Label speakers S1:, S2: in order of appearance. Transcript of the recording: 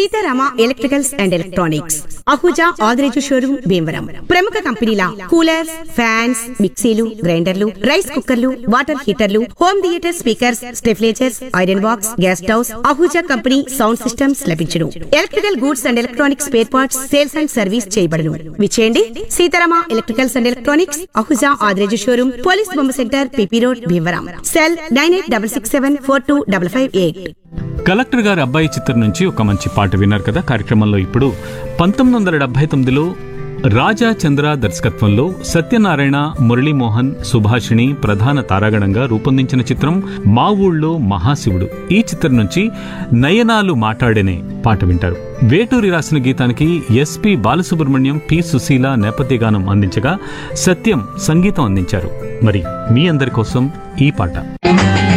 S1: Sitarama electricals and electronics Ahuja Adireju showroom Bhimavaram ప్రముఖ కంపెనీల coolers fans మిక్సీలు గ్రైండర్లు రైస్ కుక్కర్లు వాటర్ హీటర్లు హోమ్ థియేటర్ స్పీకర్స్ స్టెఫ్లేచర్స్ iron box gas stoves Ahuja company sound systems లభించును electrical goods and electronics spare parts sales and service చేయబడును విచేయండి Seetharama electricals and electronics Ahuja Adireju showroom police బొమ్మ centre PP road Bhimavaram cell nine eight double six seven four two double five eight
S2: collector గారి అబ్బాయి చిత్రం నుంచి ఒక మంచి పాట విన్నారు కదా కార్యక్రమంలో ఇప్పుడు పంతొమ్మిది వందల డెబ్బై తొమ్మిదిలో రాజా చంద్ర దర్శకత్వంలో సత్యనారాయణ మురళీమోహన్ సుభాషిణి ప్రధాన తారాగణంగా రూపొందించిన చిత్రం మా ఊళ్ళో మహాశివుడు ఈ చిత్రం నుంచి నయనాలు మాట్లాడేనే పాట వింటారు వేటూరి రాసిన గీతానికి ఎస్పి బాలసుబ్రహ్మణ్యం పి సుశీల నేపథ్య గానం అందించగా సత్యం సంగీతం అందించారు మరి మీ అందరి కోసం ఈ పాట